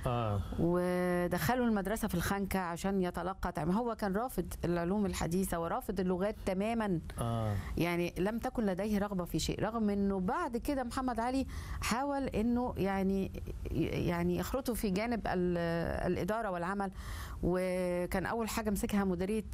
اه ودخلوا المدرسة في الخنكة عشان يتلقى تعليم هو كان رافض العلوم الحديثة ورافض اللغات تماما اه يعني لم تكن لديه رغبة في شيء رغم انه بعد كده محمد علي حاول انه يعني يعني يخرطه في جانب ال- الإدارة والعمل وكان أول حاجة مسكها مديرية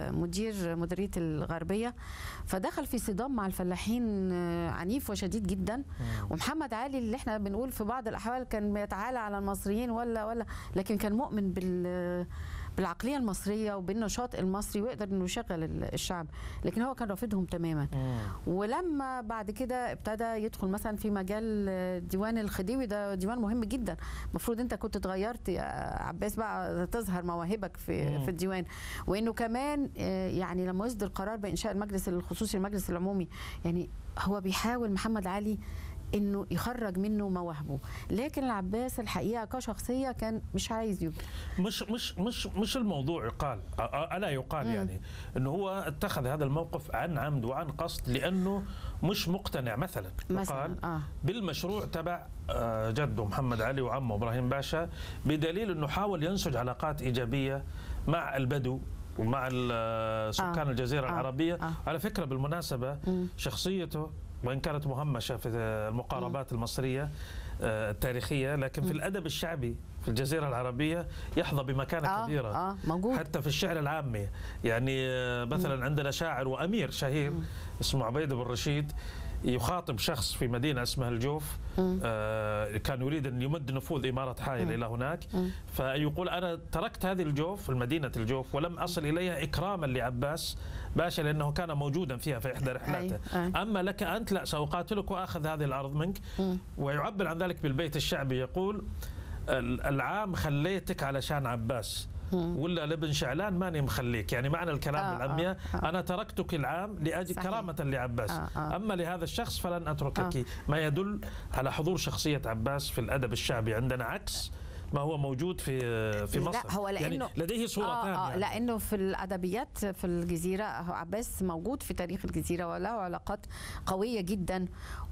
مدير مديرية الغربية فدخل في صدام مع الفلاحين عنيف وشديد جدا ومحمد علي اللي احنا بنقول في بعض الأحوال كان بيتعالى على المصريين ولا ولا لكن كان مؤمن بال بالعقليه المصريه وبالنشاط المصري ويقدر انه يشغل ال- الشعب لكن هو كان رافضهم تماما مم. ولما بعد كده ابتدى يدخل مثلا في مجال ديوان الخديوي ده ديوان مهم جدا المفروض انت كنت اتغيرت يا عباس بقى تظهر مواهبك في مم. في الديوان وانه كمان آه، يعني لما يصدر قرار بانشاء المجلس الخصوصي المجلس العمومي يعني هو بيحاول محمد علي انه يخرج منه مواهبه لكن العباس الحقيقه كشخصيه كان مش عايز يبقى مش مش مش مش الموضوع يقال أ- أ- الا يقال مم. يعني انه هو اتخذ هذا الموقف عن عمد وعن قصد لانه مش مقتنع مثلا مثلا يقال اه بالمشروع تبع آه، جده محمد علي وعمه ابراهيم باشا بدليل انه حاول ينسج علاقات ايجابيه مع البدو ومع ال- آه، سكان آه. الجزيره آه. العربيه آه. على فكره بالمناسبه مم. شخصيته وان كانت مهمشه في المقاربات المصريه آه، التاريخيه لكن في الادب الشعبي في الجزيره العربيه يحظى بمكانه اه كبيره اه موجود حتى في الشعر العامي يعني آه، مثلا عندنا شاعر وامير شهير اسمه عبيد بن رشيد يخاطب شخص في مدينه اسمها الجوف مم. آه، كان يريد ان يمد نفوذ اماره حائل الى هناك مم. فيقول انا تركت هذه الجوف المدينه الجوف ولم اصل اليها اكراما لعباس باشا لانه كان موجودا فيها في احدى رحلاته أي. أي. اما لك انت لا ساقاتلك واخذ هذه الارض منك مم. ويعبر عن ذلك بالبيت الشعبي يقول ال- العام خليتك علشان عباس مم. ولا لابن شعلان ماني مخليك يعني معنى الكلام آه، بالعامية آه، آه. أنا تركتك العام لأجل صحيح. كرامة لعباس آه، آه. أما لهذا الشخص فلن أتركك ما يدل على حضور شخصية عباس في الأدب الشعبي عندنا عكس ما هو موجود في في لا، مصر هو يعني لأنه- لديه صورتان آه آه يعني. لانه في الادبيات في الجزيره هو عباس موجود في تاريخ الجزيره وله علاقات قويه جدا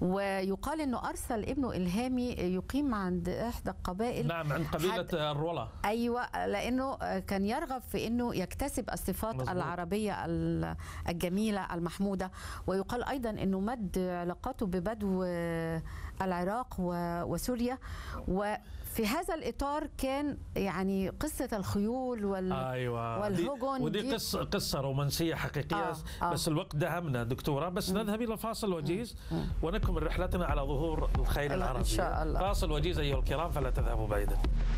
ويقال انه ارسل ابنه الهامي يقيم عند احدى القبائل نعم عند حد- قبيلة الرولا ايوه لانه كان يرغب في انه يكتسب الصفات مظبوط. العربيه ال- الجميله المحموده ويقال ايضا انه مد علاقاته ببدو العراق و- وسوريا وفي هذا الاطار كان يعني قصه الخيول وال ايوه والهجن دي ودي دي- قصه قصه رومانسيه حقيقيه آه، آه. بس الوقت دهمنا دكتوره بس نذهب الى فاصل وجيز ونكمل رحلتنا على ظهور الخيل إن العربيه شاء الله. فاصل وجيز ايها الكرام فلا تذهبوا بعيدا